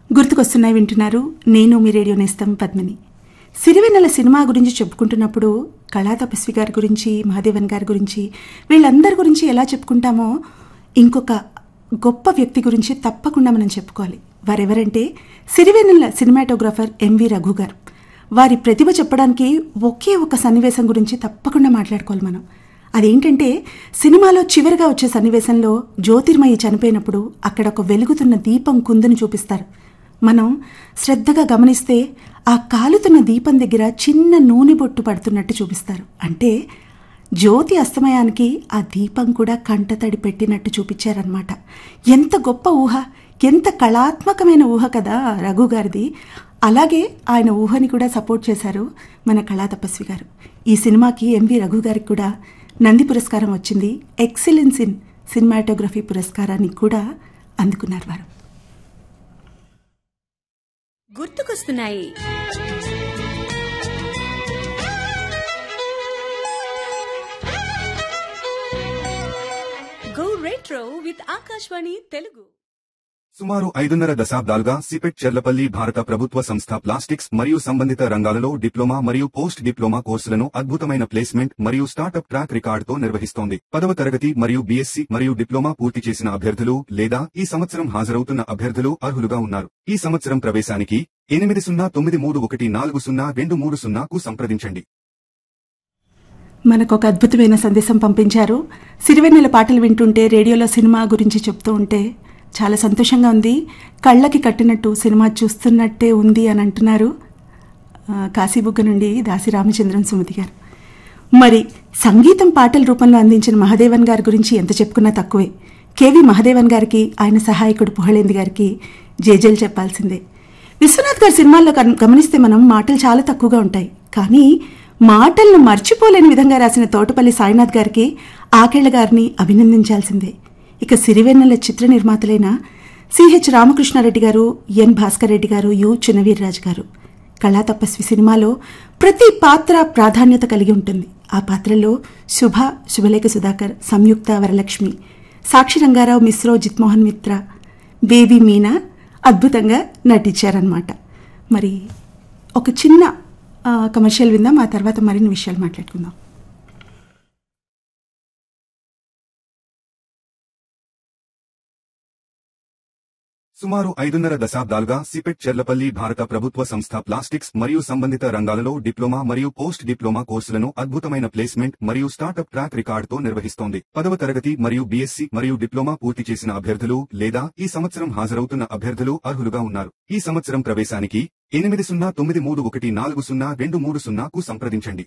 గుర్తుకొస్తున్నాయి వింటున్నారు నేను మీ రేడియో నేస్తం పద్మిని సిరివెన్నెల సినిమా గురించి చెప్పుకుంటున్నప్పుడు కళా తపస్వి గారి గురించి మహాదేవన్ గారి గురించి వీళ్ళందరి గురించి ఎలా చెప్పుకుంటామో ఇంకొక గొప్ప వ్యక్తి గురించి తప్పకుండా మనం చెప్పుకోవాలి వారెవరంటే సిరివెన్నెల సినిమాటోగ్రాఫర్ ఎంవి రఘు గారు వారి ప్రతిభ చెప్పడానికి ఒకే ఒక సన్నివేశం గురించి తప్పకుండా మాట్లాడుకోవాలి మనం అదేంటంటే సినిమాలో చివరిగా వచ్చే సన్నివేశంలో జ్యోతిర్మయి చనిపోయినప్పుడు అక్కడ ఒక వెలుగుతున్న దీపం కుందుని చూపిస్తారు మనం శ్రద్ధగా గమనిస్తే ఆ కాలుతున్న దీపం దగ్గర చిన్న నూనె బొట్టు పడుతున్నట్టు చూపిస్తారు అంటే జ్యోతి అస్తమయానికి ఆ దీపం కూడా కంటతడి పెట్టినట్టు చూపించారనమాట ఎంత గొప్ప ఊహ ఎంత కళాత్మకమైన ఊహ కదా రఘు గారిది అలాగే ఆయన ఊహని కూడా సపోర్ట్ చేశారు మన కళా తపస్వి గారు ఈ సినిమాకి ఎంవి రఘు గారికి కూడా నంది పురస్కారం వచ్చింది ఎక్సలెన్స్ ఇన్ సినిమాటోగ్రఫీ పురస్కారాన్ని కూడా అందుకున్నారు వారు గుర్తుకొస్తున్నాయి go retro with Akashvani Telugu సుమారు ఐదున్నర దశాబ్దాలుగా సిపెట్ చెర్లపల్లి భారత ప్రభుత్వ సంస్థ ప్లాస్టిక్స్ మరియు సంబంధిత రంగాలలో డిప్లొమా మరియు పోస్ట్ డిప్లొమా కోర్సులను అద్భుతమైన ప్లేస్మెంట్ మరియు స్టార్టప్ ట్రాక్ రికార్డుతో నిర్వహిస్తోంది పదవ తరగతి మరియు బీఎస్సీ మరియు డిప్లొమా పూర్తి చేసిన అభ్యర్థులు లేదా ఈ సంవత్సరం హాజరవుతున్న అభ్యర్థులు అర్హులుగా ఉన్నారు ఈ సంవత్సరం ప్రవేశానికి ఎనిమిది సున్నా తొమ్మిది మూడు ఒకటి నాలుగు సున్నా రెండు మూడు సున్నాకు సంప్రదించండి మనకు ఒక అద్భుతమైన సందేశం పంపించారు సిరివెన్నెల పాటలు వింటుంటే రేడియోలో సినిమా గురించి చెప్తూ ఉంటే చాలా సంతోషంగా ఉంది కళ్ళకి కట్టినట్టు సినిమా చూస్తున్నట్టే ఉంది అని అంటున్నారు ఆ, కాశీబుగ్గ నుండి దాసి రామచంద్రన్ సుమతి గారు మరి సంగీతం పాటల రూపంలో అందించిన మహాదేవన్ గారి గురించి ఎంత చెప్పుకున్నా తక్కువే కేవి మహాదేవన్ గారికి ఆయన సహాయకుడు పుహళేంది గారికి జేజేలు చెప్పాల్సిందే విశ్వనాథ్ గారి సినిమాల్లో గమ- గమనిస్తే మనం మాటలు చాలా తక్కువగా ఉంటాయి కానీ మాటలను మర్చిపోలేని విధంగా రాసిన తోటపల్లి సాయినాథ్ గారికి ఆకేళ్ల గారిని అభినందించాల్సిందే ఇక సిరివెన్నెల చిత్ర నిర్మాతలైన సిహెచ్ రామకృష్ణారెడ్డి గారు ఎన్ భాస్కర్ రెడ్డి గారు యు చిన్నవీర్రాజు గారు కళా తపస్వి సినిమాలో ప్రతి పాత్ర ప్రాధాన్యత కలిగి ఉంటుంది ఆ పాత్రలో శుభ శుభలేఖ సుధాకర్ సంయుక్త వరలక్ష్మి సాక్షి రంగారావు మిశ్రో జిత్మోహన్ మిత్ర బేబీ మీనా అద్భుతంగా నటించారనమాట మరి ఒక చిన్న ఆ, కమర్షియల్ విందాం ఆ తర్వాత మరిన్ని విషయాలు మాట్లాడుకుందాం సుమారు ఐదున్నర దశాబ్దాలుగా సిపెట్ చెర్లపల్లి భారత ప్రభుత్వ సంస్థ ప్లాస్టిక్స్ మరియు సంబంధిత రంగాలలో డిప్లొమా మరియు పోస్ట్ డిప్లొమా కోర్సులను అద్భుతమైన ప్లేస్మెంట్ మరియు స్టార్టప్ ట్రాక్ రికార్డుతో నిర్వహిస్తోంది పదవ తరగతి మరియు బీఎస్సీ మరియు డిప్లొమా పూర్తి చేసిన అభ్యర్థులు లేదా ఈ సంవత్సరం హాజరవుతున్న అభ్యర్థులు అర్హులుగా ఉన్నారు ఈ సంవత్సరం ప్రవేశానికి ఎనిమిది సున్నా తొమ్మిది మూడు ఒకటి నాలుగు సున్నా రెండు మూడు సున్నాకు సంప్రదించండి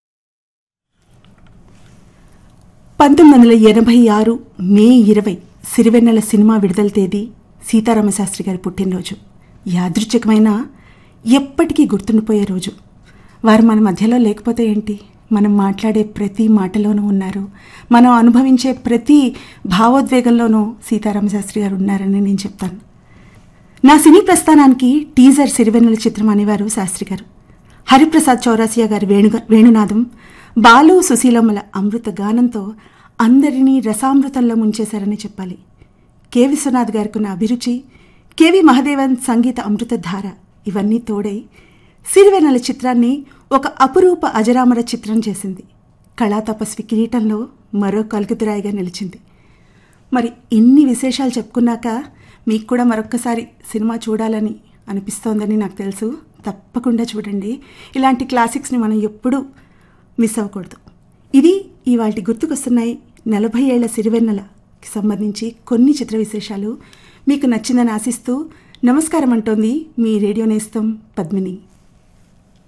పంతొమ్మిది వందల ఎనభై ఆరు మే ఇరవై సిరివెన్నెల సినిమా విడుదల తేదీ సీతారామశాస్త్రి గారి పుట్టినరోజు యాదృచ్ఛికమైన ఎప్పటికీ గుర్తుండిపోయే రోజు వారు మన మధ్యలో లేకపోతే ఏంటి మనం మాట్లాడే ప్రతి మాటలోనూ ఉన్నారు మనం అనుభవించే ప్రతి భావోద్వేగంలోనూ సీతారామశాస్త్రి గారు ఉన్నారని నేను చెప్తాను నా సినీ ప్రస్థానానికి టీజర్ సిరివెన్నెల చిత్రం అనేవారు శాస్త్రి గారు హరిప్రసాద్ చౌరాసియా గారి వేణు వేణునాదం బాలు సుశీలమ్మల అమృత గానంతో అందరినీ రసామృతంలో ముంచేశారని చెప్పాలి కె విశ్వనాథ్ గారికి ఉన్న అభిరుచి కెవి మహదేవన్ సంగీత అమృతధార ఇవన్నీ తోడై సిరివెన్నెల చిత్రాన్ని ఒక అపురూప అజరామర చిత్రం చేసింది కళా తపస్వి కిరీటంలో మరో కలుగుతురాయిగా నిలిచింది మరి ఇన్ని విశేషాలు చెప్పుకున్నాక మీకు కూడా మరొక్కసారి సినిమా చూడాలని అనిపిస్తోందని నాకు తెలుసు తప్పకుండా చూడండి ఇలాంటి క్లాసిక్స్ని మనం ఎప్పుడూ మిస్ అవ్వకూడదు ఇది ఇవాళ గుర్తుకొస్తున్నాయి నలభై ఏళ్ల సిరివెన్నెలకి సంబంధించి కొన్ని చిత్ర విశేషాలు మీకు నచ్చిందని ఆశిస్తూ నమస్కారం అంటోంది మీ రేడియో నేస్తం పద్మిని